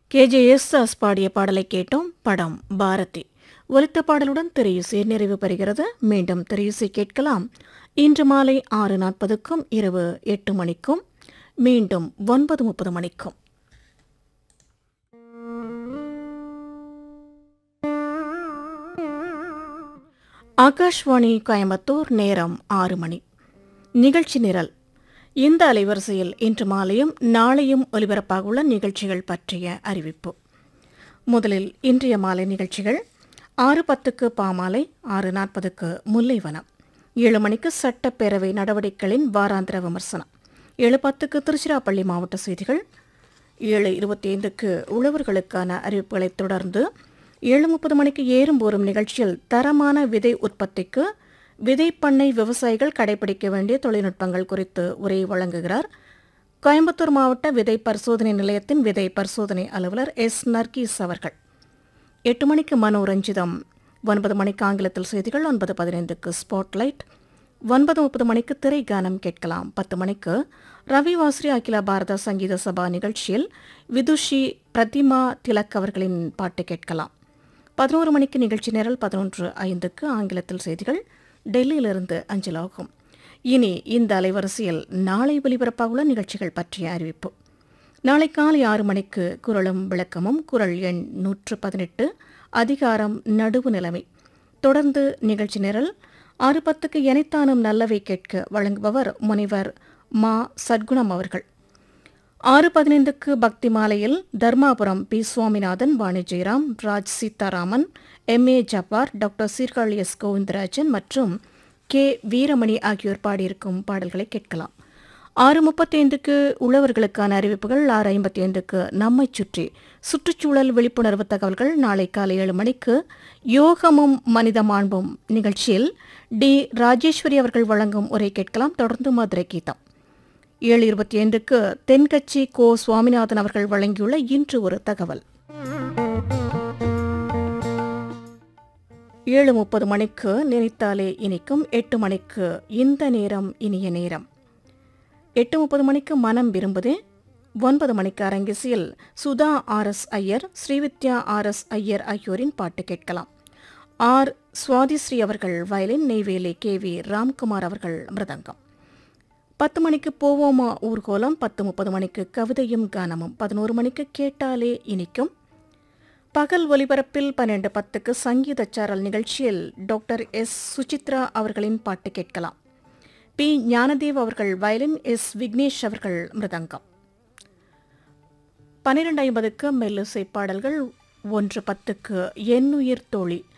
KJS Das பாடிய பாடலை கேட்டோம் படம் பாரதி ஒலித்த பாடலுடன் திரையிசை நிறைவு பெறுகிறது மீண்டும் திரையிசை கேட்கலாம் இன்று மாலை ஆறு நாற்பதுக்கும் இரவு எட்டு மணிக்கும் மீண்டும் ஒன்பது முப்பது மணிக்கும் ஆகாஷ்வாணி கோயம்புத்தூர் நேரம் ஆறு மணி நிகழ்ச்சி நிரல் இந்த அலைவரிசையில் இன்று மாலையும் நாளையும் ஒலிபரப்பாகவுள்ள நிகழ்ச்சிகள் பற்றிய அறிவிப்பு முதலில் இன்றைய மாலை நிகழ்ச்சிகள் ஆறு பத்துக்கு பாமாலை ஆறு நாற்பதுக்கு முல்லைவனம் ஏழு மணிக்கு சட்டப்பேரவை நடவடிக்கைகளின் வாராந்திர விமர்சனம் ஏழு பத்துக்கு திருச்சிராப்பள்ளி மாவட்ட செய்திகள் ஏழு இருபத்தி ஐந்துக்கு உழவர்களுக்கான அறிவிப்புகளைத் தொடர்ந்து ஏழு முப்பது மணிக்கு ஏறும் போரும் நிகழ்ச்சியில் தரமான விதை உற்பத்திக்கு விதைப்பண்ணை விவசாயிகள் கடைபிடிக்க வேண்டிய தொழில்நுட்பங்கள் குறித்து உரை வழங்குகிறார் கோயம்புத்தூர் மாவட்ட விதை பரிசோதனை நிலையத்தின் விதை பரிசோதனை அலுவலர் எஸ் நர்கீஸ் அவர்கள் எட்டு மணிக்கு மனோரஞ்சிதம் ஒன்பது மணிக்கு ஆங்கிலத்தில் செய்திகள் ஒன்பது பதினைந்துக்கு ஸ்பாட்லைட் ஒன்பது முப்பது மணிக்கு திரை கானம் கேட்கலாம் பத்து மணிக்கு ரவி வாஸ்ரி அகில பாரத சங்கீத சபா நிகழ்ச்சியில் விதுஷி பிரதிமா திலக் அவர்களின் பாட்டு கேட்கலாம் பதினோரு மணிக்கு நிகழ்ச்சி நேரல் பதினொன்று ஐந்துக்கு ஆங்கிலத்தில் செய்திகள் டெல்லியிலிருந்து அஞ்சலாகும் இனி இந்த அலைவரிசையில் நாளை ஒலிபரப்பாகுள்ள நிகழ்ச்சிகள் பற்றிய அறிவிப்பு நாளை காலை ஆறு மணிக்கு குரலும் விளக்கமும் குரல் எண் நூற்று பதினெட்டு அதிகாரம் நடுவு நிலைமை தொடர்ந்து நிகழ்ச்சி நிரல் ஆறு பத்துக்கு எனைத்தானும் நல்லவை கேட்க வழங்குபவர் முனைவர் மா சத்குணம் அவர்கள் ஆறு பதினைந்துக்கு பக்தி மாலையில் Dharmapuram P Swaminathan Vani Jayaram Raj Seetharaman M A Jabbar doctor Sirkazhi S Govindarajan மற்றும் கே வீரமணி ஆகியோர் பாடியிருக்கும் பாடல்களை கேட்கலாம் ஆறு முப்பத்தைந்துக்கு உழவர்களுக்கான அறிவிப்புகள் ஆறு ஐம்பத்தி ஐந்துக்கு நம்மை சுற்றி சுற்றுச்சூழல் விழிப்புணர்வு தகவல்கள் நாளை காலை ஏழு மணிக்கு யோகமும் மனித மாண்பும் நிகழ்ச்சியில் டி ராஜேஸ்வரி அவர்கள் வழங்கும் உரை கேட்கலாம் தொடர்ந்து மதுரை கீதம் ஏழு இருபத்தி ஐந்துக்கு தென்கட்சி கோ சுவாமிநாதன் அவர்கள் வழங்கியுள்ள இன்று ஒரு தகவல் ஏழு முப்பது மணிக்கு நினைத்தாலே இனிக்கும் எட்டு மணிக்கு இந்த நேரம் இனிய நேரம் எட்டு முப்பது மணிக்கு மனம் விரும்புதே ஒன்பது மணிக்கு அரங்கிசையில் Sudha R S Iyer Srividya R S Iyer ஆகியோரின் பாட்டு கேட்கலாம் ஆர் சுவாதிஸ்ரீ அவர்கள் violin Neyveli K V Ramkumar அவர்கள் மிருதங்கம் பத்து மணிக்கு போவோமா ஊர்கோலம் பத்து முப்பது மணிக்கு கவிதையும் கானமும் பதினோரு மணிக்கு கேட்டாலே இனிக்கும் பகல் ஒலிபரப்பில் பன்னெண்டு பத்துக்கு சங்கீத சாரல் நிகழ்ச்சியில் டாக்டர் எஸ் சுசித்ரா அவர்களின் பாட்டு கேட்கலாம் பி ஞானதேவ் அவர்கள் வயலின் எஸ் விக்னேஷ் அவர்கள் மிருதங்கம் பன்னிரண்டு ஐம்பதுக்கு மெல்லிசை பாடல்கள் ஒன்று பத்துக்கு எண்ணுயிர் தோழி